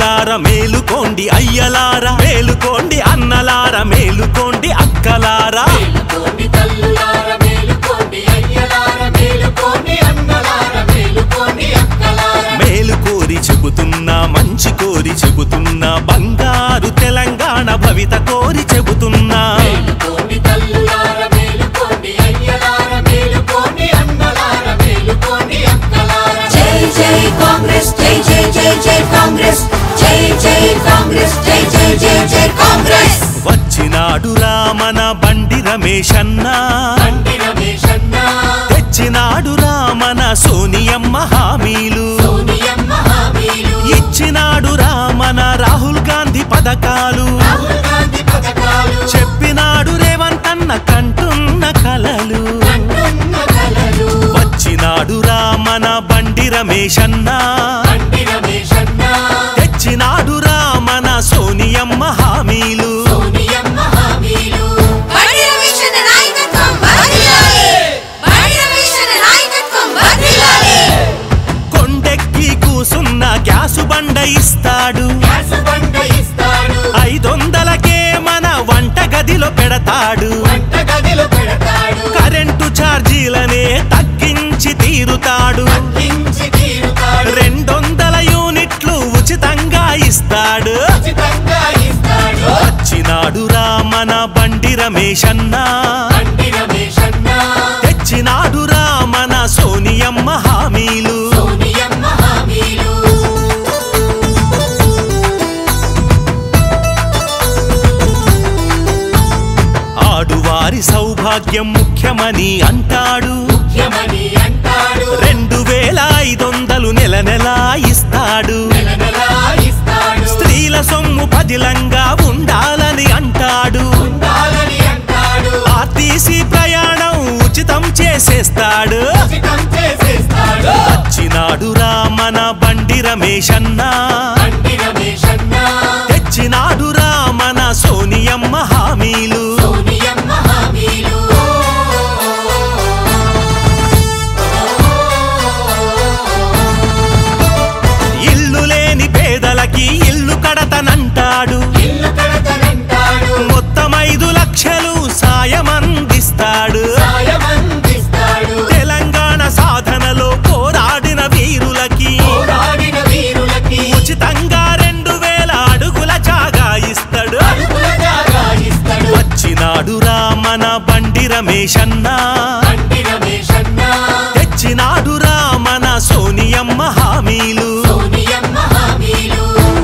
అన్నలార మేలుకోండి అయ్యలార మేలుకోండి అన్నలార మేలుకోండి అక్కలారా మేలుకోండి తల్లులార మేలుకోండి అయ్యలార మేలుకోండి అన్నలార మేలుకోండి అక్కలార మేలు కోరి చెబుతున్నా మంచి కోరి చెబుతున్నా బంగారు తెలంగాణ భవిత కోరి చెబుతున్నా మేలుకోండి తల్లులార మేలుకోండి అయ్యలార మేలుకోండి అన్నలార మేలుకోండి అక్కలార జై జై కాంగ్రెస్ జై జై జై జై కాంగ్రెస్ జై జై కాంగ్రెస్ జై జై జై జై కాంగ్రెస్ వచ్చినాడు రామన బండి రమేషన్న బండి రమేశన్న తెచ్చినాడు రామన సోనియమ్మ హామీలు సోనియమ్మ హామీలు ఇచ్చినాడు రామన రాహుల్ గాంధీ పథకాలు రాహుల్ గాంధీ పథకాలు చెప్పినాడు రేవంతన్న కంటున్న కలలు అంటున్న కలలు వచ్చినాడు రామన బండి రమేషన్న బండి రమేశన్న తెచ్చినాడు రామన సోనియమ్మ హామీలు సోనియమ్మ హామీలు బండి రమేష్ నాయకత్వం వర్ధిల్లాలి బండి రమేష్ నాయకత్వం వర్ధిల్లాలి కొండెక్కి కూసున్న గ్యాసు బండ ఇస్తాడు గ్యాసు బండ ఇస్తాడు ఐదొందలకే మన వంట గదిలో పెడతాడు వంట గదిలో పెడతాడు కరెంటు ఛార్జీలనే తగ్గించి తీరుతాడు తగ్గించి తీరుతాడు రెండొందల యూనిట్లు ఉచితంగా ఇస్తాడు ఉచితంగా ఇస్తాడు వచ్చినాడు రామన బండి రమేషన్న బండి రమేశన్న తెచ్చినాడు రామన సోనియమ్మ హామీలు సోనియమ్మ హామీలు ఆడువారి సౌభాగ్యం ముఖ్యమని అంటాడు ముఖ్యమని అంటాడు రెండు వేల ఐదొందలు నెల నెలా ఇస్తాడు నెల నెలా ఇస్తాడు స్త్రీల సొమ్ము పదిలంగా ఉండాలని అంటాడు ఉండాలని అంటాడు ఆర్టీసీ ప్రయాణం ఉచితం చేసేస్తాడు ఉచితం చేసేస్తాడు వచ్చినాడు రామన బండి రమేషన్న బండి రమేశన్న తెచ్చినాడు రామన సోనియమ్మ హామీలు సోనియమ్మ హామీలు ఇల్లు లేని పేదలకి ఇల్లు కడతనంటాడు ఇల్లు కడతనంటాడు మొత్తం ఐదు లక్షలు సాయం అందిస్తాడు సాయం అందిస్తాడు తెలంగాణ సాధనలో పోరాడిన వీరులకి పోరాడిన వీరులకి ఉచితంగా రెండు వేల అడుగుల జాగా ఇస్తాడు అడుగుల జాగా ఇస్తాడు వచ్చినాడు రామన బండి రమేషన్న బండి రమేశన్న తెచ్చినాడు రామన సోనియమ్మ హామీలు సోనియమ్మ హామీలు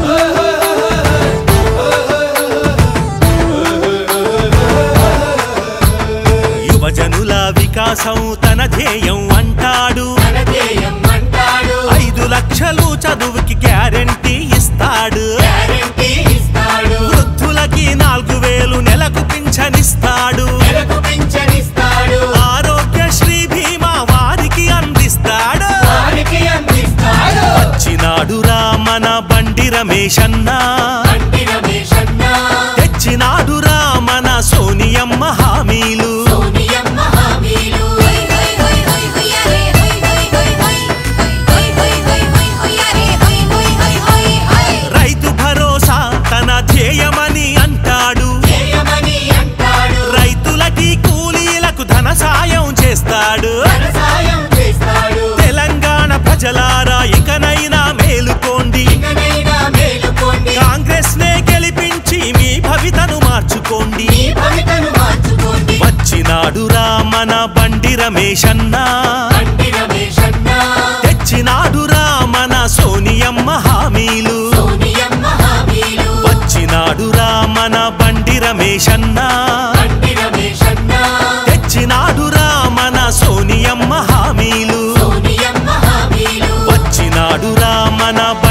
యువజనుల వికాసం తన ధ్యేయం అంటాడు తన ధ్యేయం అంటాడు ఐదు లక్షలు చదువుకి గ్యారెంటీ ఇస్తాడు గ్యారెంటీ ఇస్తాడు వృద్ధులకి నాలుగు వేలు నెలకు పింఛనిస్తాడు నెలకు పింఛనిస్తాడు ఆరోగ్యశ్రీ బీమా వారికి అందిస్తాడు వారికి అందిస్తాడు వచ్చినాడు రామన బండి రమేషన్న బండి రమేశన్న తెచ్చినాడు రామన సోనియమ్మ హామీలు సోనియమ్మ హామీలు హై హై హై హై హయ్యారే హై హై హై హై హై హై హై హై హయ్యారే హై హై హై హై హై రైతు భరోసా తన ధ్యేయమని అంటాడు చేయమని అంటాడు రైతులకి కూలీలకు ధన సాయం చేస్తాడు ధన సాయం చేస్తాడు తెలంగాణ ప్రజలారా ఇకనైనా మేలుకోండి ఇకనైనా మేలుకోండి కాంగ్రెస్ నే గెలిపించి మీ భవితను మార్చుకోండి ఈ భవితను మార్చుకోండి వచ్చినాడు రామన బండి రమేషన్న బండి రమేశన్న తెచ్చినాడు రామన సోనియమ్మ హామీలు సోనియమ్మ హామీలు వచ్చినాడు రామన బండి రమేషన్న బండి రమేశన్న తెచ్చినాడు రామన సోనియమ్మ హామీలు సోనియమ్మ హామీలు వచ్చినాడు రామన